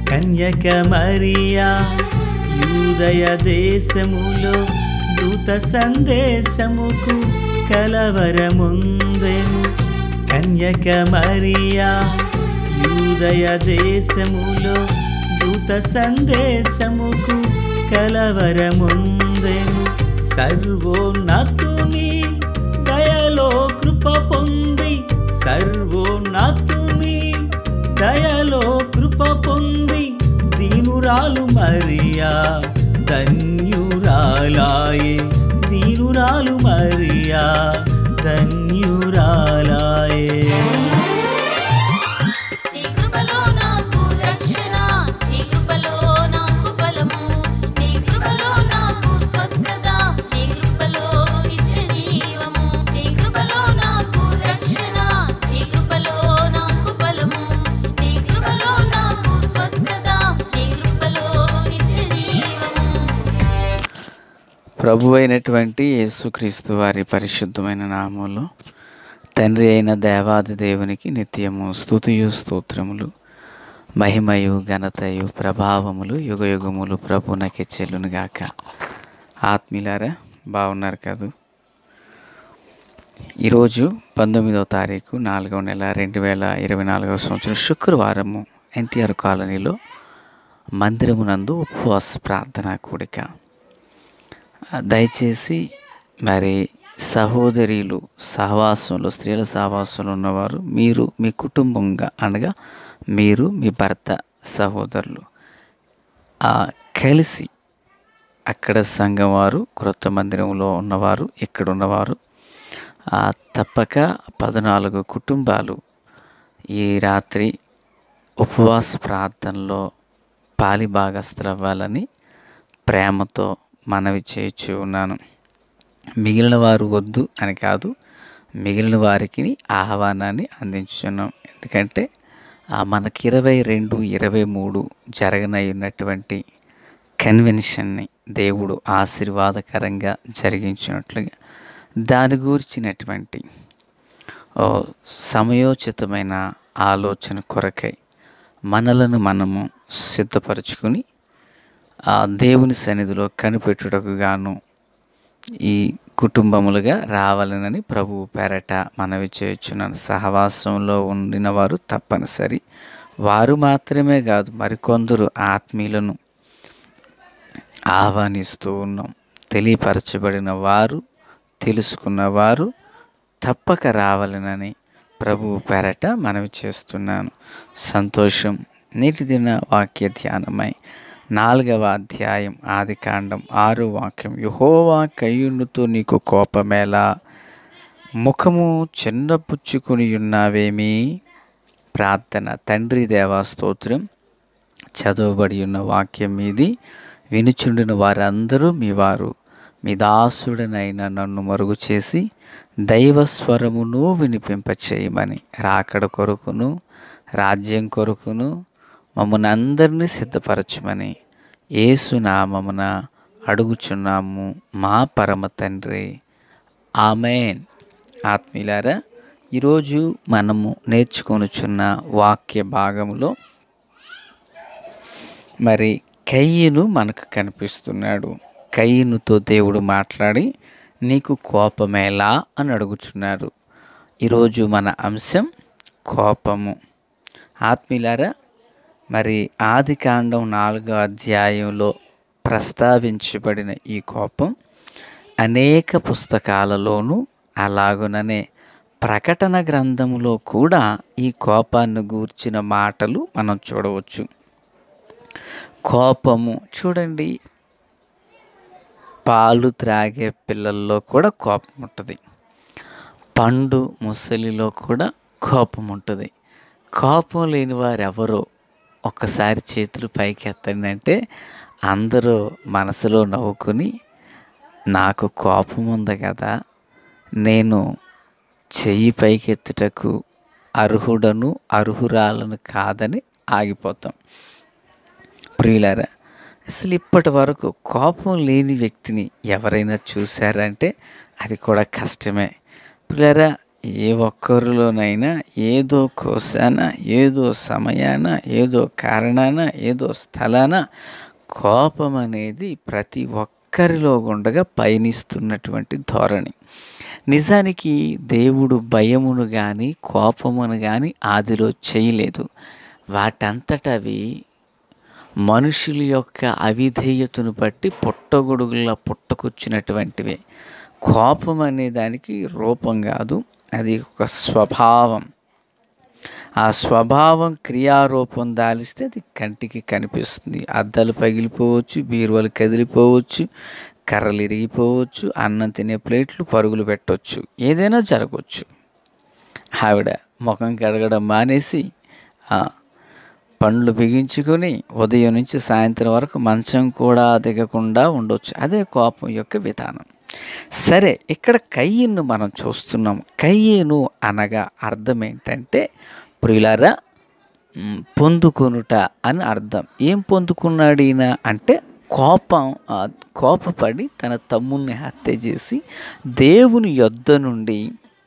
కన్యక మరియా యూదయ దేశములో దూత సందేశముకు కలవరముందెను కన్యక మరియా యూదయ దేశములో దూత సందేశముకు కలవరముందెను సర్వోన్నతుని దయలో కృప పొంది సర్వోన్నతుని దయలో కృప పొంది దీనురాలు మరియా ధన్యురాలాయే దీనురాలు మరియా ధన్యురాలాయే నీ కృపలో నాకు రక్షణ నీ కృపలో నాకు బలము నీ కృపలో నాకు స్వస్థత నీ కృపలో నిత్య జీవము నీ కృపలో నాకు రక్షణ నీ కృపలో నాకు బలము నీ కృపలో నాకు స్వస్థత నీ కృపలో నిత్య జీవము ప్రభు అయినటువంటి యేసుక్రీస్తు వారి పరిశుద్ధమైన నామంలో తండ్రి అయిన దేవాది దేవునికి నిత్యము స్తుతియు స్తోత్రములు మహిమయు ఘనతయు ప్రభావములు యుగ యుగములు ప్రభునకి చెల్లునుగాక ఆత్మీలారా బాగున్నారు కదూ ఈరోజు పంతొమ్మిదవ తారీఖు నాలుగవ నెల రెండు వేల ఇరవై నాలుగవ సంవత్సరం శుక్రవారము ఎన్టీఆర్ కాలనీలో మందిరమునందు ఉపవాస ప్రార్థన కూడిక దయచేసి మరి సహోదరులు సహవాసంలో స్త్రీల సహవాసంలో ఉన్నవారు మీరు మీ కుటుంబంగా అనగా మీరు మీ భర్త సహోదరులు ఆ, కలిసి అక్కడ సంఘం వారు క్రొత్త మందిరంలో ఉన్నవారు ఇక్కడ ఉన్నవారు ఆ, తప్పక పద్నాలుగు కుటుంబాలు ఈ రాత్రి ఉపవాస ప్రార్థనలో పాలి భాగస్థులు అవ్వాలని ప్రేమతో మనవి చేయించు ఉన్నాను మిగిలిన వారు వద్దు అని కాదు మిగిలిన వారికి ఆహ్వానాన్ని అందించున్నాం ఎందుకంటే ఆ మనకి ఇరవై రెండు ఇరవై మూడు జరగనై ఉన్నటువంటి కన్వెన్షన్ని దేవుడు ఆశీర్వాదకరంగా జరిగించినట్లుగా దాని గూర్చినటువంటి ఓ సమయోచితమైన ఆలోచన కొరకై మనలను మనము సిద్ధపరచుకుని ఆ దేవుని సన్నిధిలో కనిపెట్టుటకు గాను ఈ కుటుంబములుగా రావాలనని ప్రభువు పేరట మనవి చేయుచున్నాను సహవాసంలో ఉండిన వారు తప్పనిసరి వారు మాత్రమే కాదు మరికొందరు ఆత్మీయులను ఆహ్వానిస్తూ ఉన్నాం తెలియపరచబడిన వారు తెలుసుకున్న వారు తప్పక రావాలనని ప్రభువు పేరట మనవి చేస్తున్నాను సంతోషం నేటి దిన వాక్య ధ్యానమై నాలుగవ అధ్యాయం ఆది కాండం ఆరు వాక్యం యహోవా కయ్యునుతో నీకు కోపమేలా ముఖము చిన్నపుచ్చుకుని ఉన్నావేమి ప్రార్థన తండ్రి దేవా స్తోత్రం చదవబడి ఉన్న వాక్యం మీది వినుచుండిన వారందరూ మీ వారు మీ దాసుడనైన నన్ను మరుగు చేసి దైవ స్వరమును వినిపింపచేయమని రాకడ కొరకును రాజ్యం కొరకును మమ్మల్ని అందరినీ సిద్ధపరచమని ఏసునామమున అడుగుచున్నాము మా పరమ తండ్రి ఆమెన్ ఆత్మీయులారా ఈరోజు మనము నేర్చుకొనుచున్న వాక్య భాగములో మరి కయ్యను మనకు కనిపిస్తున్నాడు కయ్యనుతో దేవుడు మాట్లాడి నీకు కోపమేలా అని అడుగుచున్నారు ఈరోజు మన అంశం కోపము ఆత్మీయులారా మరి ఆది కాండం నాలుగో అధ్యాయంలో ప్రస్తావించబడిన ఈ కోపం అనేక పుస్తకాలలోనూ అలాగుననే ప్రకటన గ్రంథములో కూడా ఈ కోపాన్ని గూర్చిన మాటలు మనం చూడవచ్చు కోపము చూడండి పాలు త్రాగే పిల్లల్లో కూడా కోపం ఉంటుంది పండు ముసలిలో కూడా కోపం ఉంటుంది కోపం లేని వారు ఎవరో ఒక్కసారి చేతులు పైకి ఎత్తండి అంటే అందరూ మనసులో నవ్వుకుని నాకు కోపం ఉంది కదా నేను చెయ్యి పైకెత్తుటకు అర్హుడను అర్హురాలను కాదని ఆగిపోతాం ప్రియులారా అసలు ఇప్పటి వరకు కోపం లేని వ్యక్తిని ఎవరైనా చూశారంటే అది కూడా కష్టమే ప్రియులారా ఏ ఒక్కరిలోనైనా ఏదో కోశాన ఏదో సమయాన ఏదో కారణాన ఏదో స్థలాన కోపం అనేది ప్రతి ఒక్కరిలో గుండగా పయనిస్తున్నటువంటి ధోరణి నిజానికి దేవుడు భయమును కానీ కోపమును కానీ ఆదిలో చేయలేదు వాటంతటవి మనుషుల యొక్క అవిధేయతను బట్టి పుట్టగొడుగులా పుట్టకొచ్చినటువంటివే కోపం అనే దానికి రూపం కాదు అది ఒక స్వభావం ఆ స్వభావం క్రియారూపం దాలిస్తే అది కంటికి కనిపిస్తుంది అద్దాలు పగిలిపోవచ్చు బీరువాలు కదిలిపోవచ్చు కర్రలు ఇరిగిపోవచ్చు అన్నం తినే ప్లేట్లు పరుగులు పెట్టవచ్చు ఏదైనా జరగవచ్చు ఆవిడ ముఖం కడగడం మానేసి ఆ, పండ్లు బిగించుకొని ఉదయం నుంచి సాయంత్రం వరకు మంచం కూడా దిగకుండా ఉండొచ్చు అదే కోపం యొక్క విధానం సరే ఇక్కడ కయ్యను మనం చూస్తున్నాం కయ్యను అనగా అర్థం ఏంటంటే ప్రియులారా మ్, పొందుకొనుట అని అర్థం ఏం పొందుకున్నాడు ఈయన అంటే కోపం ఆ, కోపపడి తన తమ్ముణ్ణి హత్య చేసి దేవుని యొద్ద నుండి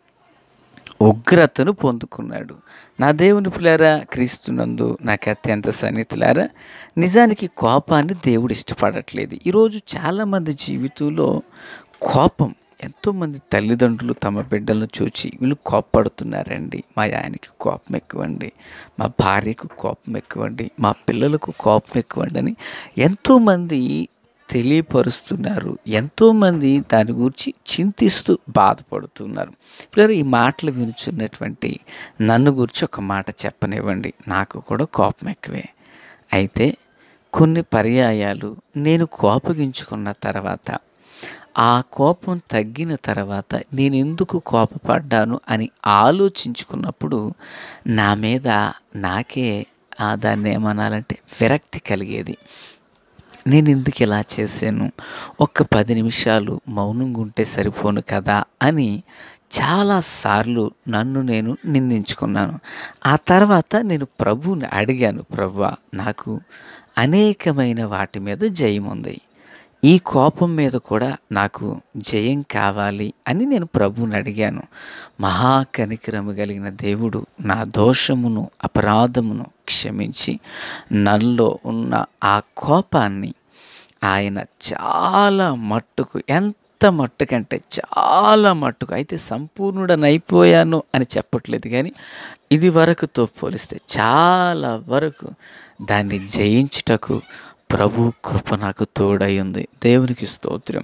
ఉగ్రతను పొందుకున్నాడు నా దేవుని పిల్లారా క్రీస్తునందు నాకు అత్యంత సన్నిహితులారా నిజానికి కోపాన్ని దేవుడు ఇష్టపడట్లేదు ఈరోజు చాలామంది జీవితంలో కోపం ఎంతోమంది తల్లిదండ్రులు తమ బిడ్డలను చూచి వీళ్ళు కోప్పడుతున్నారండి మా ఆయనకి కోపం ఎక్కువండి మా భార్యకు కోపం ఎక్కువండి మా పిల్లలకు కోపం ఎక్కువండి అని ఎంతోమంది తెలియపరుస్తున్నారు ఎంతోమంది దాని గురించి చింతిస్తూ బాధపడుతున్నారు ఇప్పుడు ఈ మాటలు వినుచున్నటువంటి నన్ను గురించి ఒక మాట చెప్పనివ్వండి నాకు కూడా కోపం ఎక్కువే అయితే కొన్ని పర్యాయాలు నేను కోపగించుకున్న తర్వాత ఆ కోపం తగ్గిన తర్వాత నేను ఎందుకు కోపపడ్డాను అని ఆలోచించుకున్నప్పుడు నా మీద నాకే ఆ దాన్ని ఏమనాలంటే విరక్తి కలిగేది నేను ఎందుకు ఇలా చేశాను ఒక్క పది నిమిషాలు మౌనంగా ఉంటే సరిపోను కదా అని చాలాసార్లు నన్ను నేను నిందించుకున్నాను ఆ తర్వాత నేను ప్రభువుని అడిగాను ప్రభువా నాకు అనేకమైన వాటి మీద జయం ఉంది ఈ కోపం మీద కూడా నాకు జయం కావాలి అని నేను ప్రభువుని అడిగాను మహాకనికరము కలిగిన దేవుడు నా దోషమును అపరాధమును క్షమించి నల్లో ఉన్న ఆ కోపాన్ని ఆయన చాలా మట్టుకు ఎంత మట్టుకంటే చాలా మట్టుకు అయితే సంపూర్ణుడనైపోయాను అని చెప్పట్లేదు కానీ ఇది వరకుతో పోలిస్తే చాలా వరకు దాన్ని జయించుటకు ప్రభు కృప నాకు తోడై ఉంది దేవునికి స్తోత్రం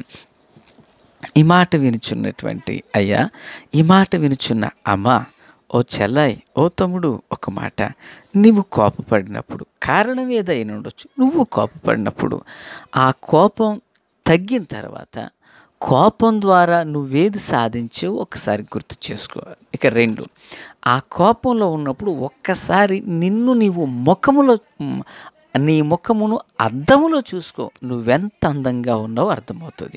ఈ మాట వినుచున్నటువంటి అయ్యా ఈ మాట వినుచున్న అమ్మ ఓ చెల్లాయి ఓ తమ్ముడు ఒక మాట నీవు కోపపడినప్పుడు కారణం ఏదైనా ఉండొచ్చు నువ్వు కోపపడినప్పుడు ఆ కోపం తగ్గిన తర్వాత కోపం ద్వారా నువ్వేది సాధించావో ఒకసారి గుర్తు చేసుకోవాలి ఇక రెండు ఆ కోపంలో ఉన్నప్పుడు ఒక్కసారి నిన్ను నీవు ముఖములో మ్, నీ ముఖమును అద్దములో చూసుకో నువ్వెంత అందంగా ఉన్నావో అర్థమవుతుంది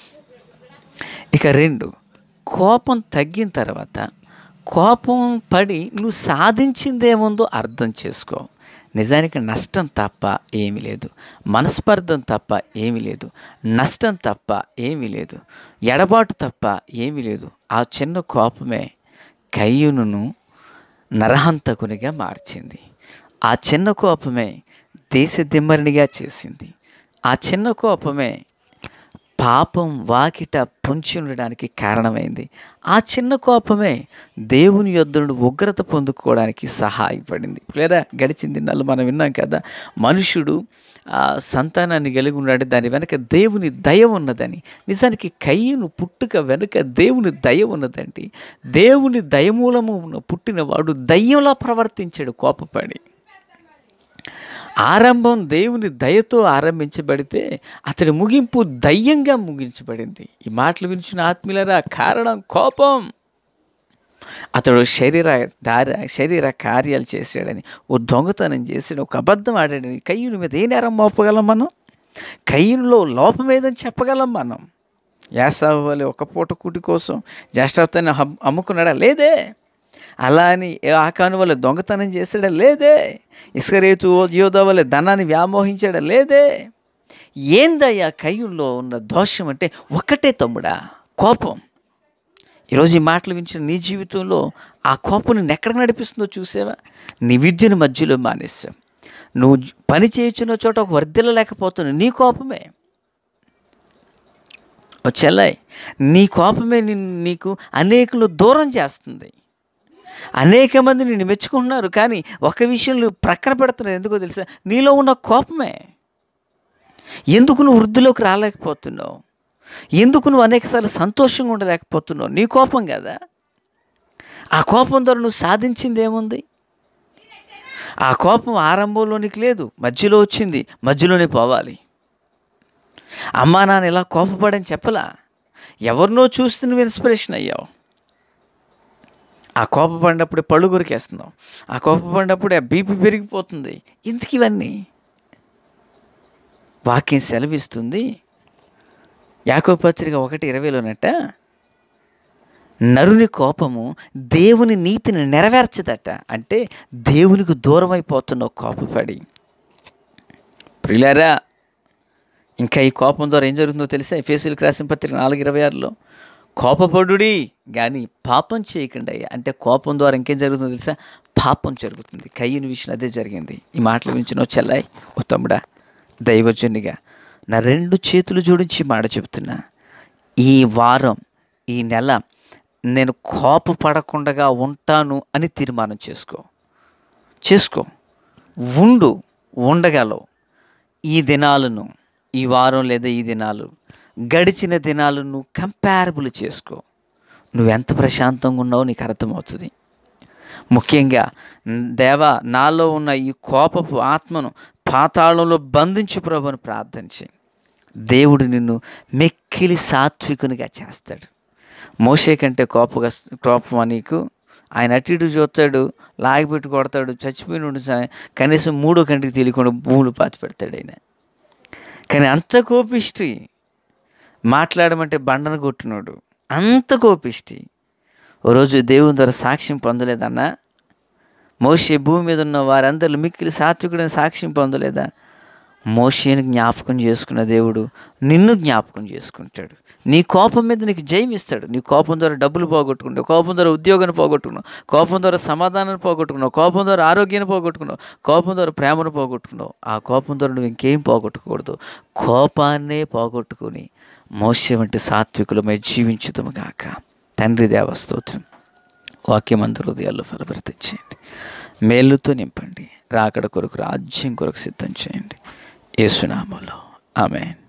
ఇక రెండు కోపం తగ్గిన తర్వాత కోపం పడి నువ్వు సాధించిందేముందో అర్థం చేసుకో నిజానికి నష్టం తప్ప ఏమీ లేదు మనస్పర్ధం తప్ప ఏమీ లేదు నష్టం తప్ప ఏమీ లేదు ఎడబాటు తప్ప ఏమీ లేదు ఆ చిన్న కోపమే కయ్యూనును నరహంతకునిగా మార్చింది ఆ చిన్న కోపమే దేశ దిమ్మరినిగా చేసింది ఆ చిన్న కోపమే పాపం వాకిట పొంచి ఉండడానికి కారణమైంది ఆ చిన్న కోపమే దేవుని యొద్ద నుండి ఉగ్రత పొందుకోవడానికి సహాయపడింది లేదా గడిచింది నెల మనం విన్నాం కదా మనుషుడు ఆ సంతానాన్ని కలిగి ఉన్నాడు దాని వెనక దేవుని దయ ఉన్నదని నిజానికి కయ్యను పుట్టుక వెనుక దేవుని దయ ఉన్నదండి దేవుని దయమూలము ఉన్న పుట్టినవాడు దయ్యంలా ప్రవర్తించాడు కోపపడి ఆరంభం దేవుని దయతో ఆరంభించబడితే అతడి ముగింపు దయ్యంగా ముగించబడింది ఈ మాటలు వినిచిన ఆత్మీయులరా కారణం కోపం అతడు శరీర దారి శరీర కార్యాలు చేశాడని ఓ దొంగతనం చేసాడు ఒక అబద్ధం ఆడాడని కయ్యూని మీద ఏ నేరం మోపగలం మనం కయ్యూనిలో లోపం ఏదని చెప్పగలం మనం యాసావు వలె ఒక పూట కూటి కోసం జ్యేష్ఠాప్తాన్ని అమ్ముకున్నాడా లేదే అలా అని ఆకాను వల్ల దొంగతనం చేసాడా లేదే ఇస్కరేతు యోధ వల్ల ధనాన్ని వ్యామోహించాడా లేదే ఏందయ్యా కయ్యంలో ఉన్న దోషం అంటే ఒక్కటే తమ్ముడా కోపం ఈరోజు ఈ మాటలు వించిన నీ జీవితంలో ఆ కోపం నిన్ను ఎక్కడికి నడిపిస్తుందో చూసావా నీ విద్యను మధ్యలో మానేసావు నువ్వు జ- పని చేయుచున్న చోట ఒక వర్ధిల్ల లేకపోతున్నావు నీ కోపమే ఓ చెల్లాయి నీ కోపమే నిన్ను నీకు అనేకులు దూరం చేస్తుంది అనేక మంది నిన్ను మెచ్చుకుంటున్నారు కానీ ఒక విషయంలో ప్రక్కన పెడుతున్నారు ఎందుకో తెలుసా నీలో ఉన్న కోపమే ఎందుకు నువ్వు వృద్ధిలోకి రాలేకపోతున్నావు ఎందుకు నువ్వు అనేకసార్లు సంతోషంగా ఉండలేకపోతున్నావు నీ కోపం కదా ఆ కోపం ద్వారా నువ్వు సాధించింది ఏముంది ఆ కోపం ఆరంభంలోనికి లేదు మధ్యలో వచ్చింది మధ్యలోనే పోవాలి అమ్మా నాన్న ఇలా కోపపడని చెప్పలా ఎవరినో చూస్తే నువ్వు ఇన్స్పిరేషన్ అయ్యావు ఆ కోపపడినప్పుడే పళ్ళు కొరికేస్తున్నావు ఆ కోపపడినప్పుడే ఆ బీపీ పెరిగిపోతుంది ఎందుకు ఇవన్నీ వాక్యం సెలవిస్తుంది యాకో పత్రిక ఒకటి ఇరవైలోనట నరుని కోపము దేవుని నీతిని నెరవేర్చదట అంటే దేవునికి దూరం అయిపోతున్నావు కోపపడి ప్రియులారా ఇంకా ఈ కోపం ద్వారా ఏం జరుగుతుందో తెలుసా ఎఫ్ఎస్సీలకు రాసిన పత్రిక నాలుగు ఇరవై ఆరులో కోపపడుడి కానీ పాపం చేయకండి అయ్యా అంటే కోపం ద్వారా ఇంకేం జరుగుతుందో తెలుసా పాపం జరుగుతుంది కయ్యని విషయం అదే జరిగింది ఈ మాటలు వించిన చెల్లాయి ఓ తమ్ముడా దైవజనునిగా నా రెండు చేతులు జోడించి మాట చెప్తున్నా ఈ వారం ఈ నెల నేను కోపపడకుండా ఉంటాను అని తీర్మానం చేసుకో చేసుకో ఉండు ఉండగలవు ఈ దినాలను ఈ వారం లేదా ఈ దినాలు గడిచిన దినాలను కంపారబుల్ చేసుకో నువ్వెంత ప్రశాంతంగా ఉన్నావో నీకు అర్థమవుతుంది ముఖ్యంగా "న్- దేవా నాలో ఉన్న ఈ కోపపు ఆత్మను పాతాళంలో బంధించు ప్రభుని ప్రార్థించి దేవుడు నిన్ను మెక్కిలి సాత్వికునిగా చేస్తాడు మోసే కంటే కోపగా కోపమా నీకు ఆయన అటు ఇటు చూస్తాడు లాగిపెట్టి కొడతాడు చచ్చిపోయిన కనీసం మూడో కంటికి తెలియకుండా భూములు పాతి పెడతాడు ఆయన కానీ అంత కోపిష్టి మాట్లాడమంటే బండను కొట్టినోడు అంత కోపిష్టి ఓ రోజు దేవుని ద్వారా సాక్ష్యం పొందలేదన్నా మోషే భూమి మీద ఉన్న వారందరూ మిక్కిలి సాత్వికుడైన సాక్ష్యం పొందలేదా మోషేని జ్ఞాపకం చేసుకున్న దేవుడు నిన్ను జ్ఞాపకం చేసుకుంటాడు నీ కోపం మీద నీకు జయం ఇస్తాడు నీ కోపం ద్వారా డబ్బులు పోగొట్టుకున్నావు కోపం ద్వారా ఉద్యోగాన్ని పోగొట్టుకున్నావు కోపం ద్వారా సమాధానాన్ని పోగొట్టుకున్నావు కోపం ద్వారా ఆరోగ్యాన్ని పోగొట్టుకున్నావు కోపం ద్వారా ప్రేమను పోగొట్టుకున్నావు ఆ కోపం ద్వారా నువ్వు ఇంకేం పోగొట్టుకోకూడదు కోపాన్నే పోగొట్టుకుని మోసే వంటి సాత్వికులమై జీవించుదాము గాక తండ్రి దేవస్తోత్రం వాక్యం అందరూ హృదయాల్లో ఫలభరితించేయండి మేలుతో నింపండి రాకడ కొరకు రాజ్యం కొరకు సిద్ధం చేయండి యేసునామంలో ఆమెన్